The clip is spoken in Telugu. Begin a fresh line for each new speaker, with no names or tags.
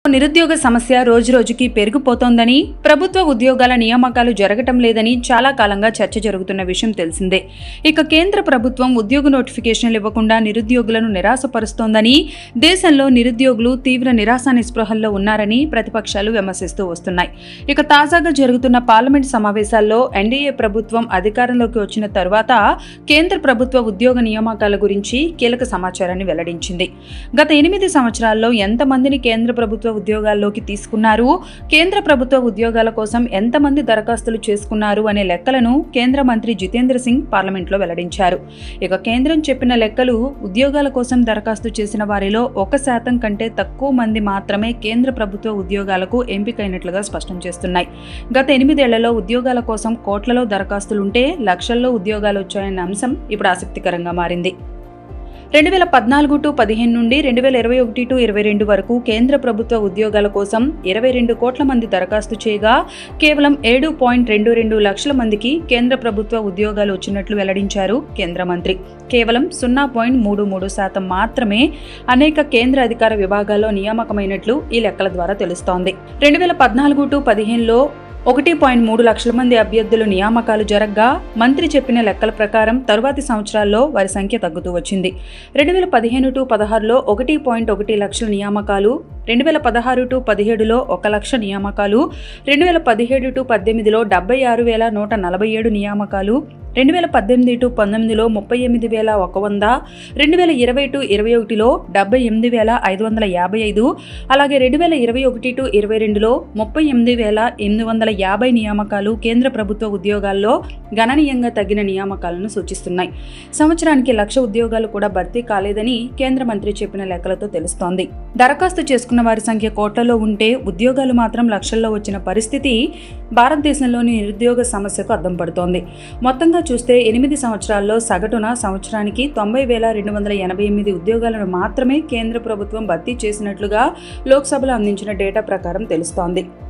నిరుద్యోగ సమస్య రోజురోజుకి పెరిగిపోతోందని ప్రభుత్వ ఉద్యోగాల నియామకాలు జరగటం లేదని చాలా కాలంగా చర్చ జరుగుతున్న విషయం తెలిసిందే ఇక కేంద్ర ప్రభుత్వం ఉద్యోగ నోటిఫికేషన్లు ఇవ్వకుండా నిరుద్యోగులను నిరాశపరుస్తోందని దేశంలో నిరుద్యోగులు తీవ్ర నిరాశ నిస్పృహల్లో ఉన్నారని ప్రతిపక్షాలు విమర్శిస్తూ వస్తున్నాయి ఇక తాజాగా జరుగుతున్న పార్లమెంట్ సమావేశాల్లో ఎన్డీఏ ప్రభుత్వం అధికారంలోకి వచ్చిన తరువాత కేంద్ర ప్రభుత్వ ఉద్యోగ నియామకాల గురించి కీలక సమాచారాన్ని వెల్లడించింది గత ఎనిమిది సంవత్సరాల్లో ఎంతమందిని కేంద్ర ప్రభుత్వ ఉద్యోగాల్లోకి తీసుకున్నారు కేంద్ర ప్రభుత్వ ఉద్యోగాల కోసం ఎంతమంది దరఖాస్తులు చేసుకున్నారు అనే లెక్కలను కేంద్ర మంత్రి జితేంద్ర సింగ్ పార్లమెంట్లో వెల్లడించారు ఇక కేంద్రం చెప్పిన లెక్కలు ఉద్యోగాల కోసం దరఖాస్తు చేసిన వారిలో ఒక శాతం కంటే తక్కువ మంది మాత్రమే కేంద్ర ప్రభుత్వ ఉద్యోగాలకు ఎంపికైనట్లుగా స్పష్టం చేస్తున్నాయి గత ఎనిమిదేళ్లలో ఉద్యోగాల కోసం కోట్లలో దరఖాస్తులుంటే లక్షల్లో ఉద్యోగాలు వచ్చాయన్న అంశం ఇప్పుడు ఆసక్తికరంగా మారింది రెండు వేల పద్నాలుగు టు పదిహేను నుండి రెండు వేల ఇరవై ఒకటి టు ఇరవై రెండు వరకు కేంద్ర ప్రభుత్వ ఉద్యోగాల కోసం ఇరవై రెండు కోట్ల మంది దరఖాస్తు చేయగా కేవలం ఏడు పాయింట్ రెండు రెండు లక్షల మందికి కేంద్ర ప్రభుత్వ ఉద్యోగాలు వచ్చినట్లు వెల్లడించారు కేంద్ర మంత్రి కేవలం సున్నా పాయింట్ మూడు మూడు శాతం మాత్రమే అనేక కేంద్ర అధికార విభాగాల్లో నియామకమైనట్లు ఈ లెక్కల ద్వారా తెలుస్తోంది రెండు వేల పద్నాలుగు టు పదిహేనులో ఒకటి పాయింట్ మూడు లక్షల మంది అభ్యర్థులు నియామకాలు జరగ్గా మంత్రి చెప్పిన లెక్కల ప్రకారం తరువాతి సంవత్సరాల్లో వారి సంఖ్య తగ్గుతూ వచ్చింది రెండు వేల పదిహేను టు పదహారులో ఒకటి పాయింట్ ఒకటి లక్షల నియామకాలు రెండు వేల పదహారు టు పదిహేడులో ఒక లక్ష నియామకాలు రెండు వేల పదిహేడు టు పద్దెనిమిదిలో డెబ్బై ఆరు వేల నూట నలభై ఏడు నియామకాలు రెండు వేల పద్దెనిమిది టు పంతొమ్మిదిలో ముప్పై ఎనిమిది వేల ఒక వంద రెండు వేల ఇరవై టు ఇరవై ఒకటిలో డెబ్బై ఎనిమిది వేల ఐదు వందల యాభై ఐదు అలాగే రెండు వేల ఇరవై ఒకటి టు ఇరవై రెండులో ముప్పై ఎనిమిది వేల ఎనిమిది వందల యాభై నియామకాలు కేంద్ర ప్రభుత్వ ఉద్యోగాల్లో గణనీయంగా తగ్గిన నియామకాలను సూచిస్తున్నాయి సంవత్సరానికి లక్ష ఉద్యోగాలు కూడా భర్తీ కాలేదని కేంద్ర మంత్రి చెప్పిన లెక్కలతో తెలుస్తోంది దరఖాస్తు చేసుకున్న వారి సంఖ్య కోట్లలో ఉంటే ఉద్యోగాలు మాత్రం లక్షల్లో వచ్చిన పరిస్థితి భారతదేశంలోని నిరుద్యోగ సమస్యకు అద్దం పడుతోంది మొత్తంగా చూస్తే ఎనిమిది సంవత్సరాల్లో సగటున సంవత్సరానికి తొంభై వేల రెండు వందల ఎనభై ఎనిమిది ఉద్యోగాలను మాత్రమే కేంద్ర ప్రభుత్వం భర్తీ చేసినట్లుగా లోక్సభలో అందించిన డేటా ప్రకారం తెలుస్తోంది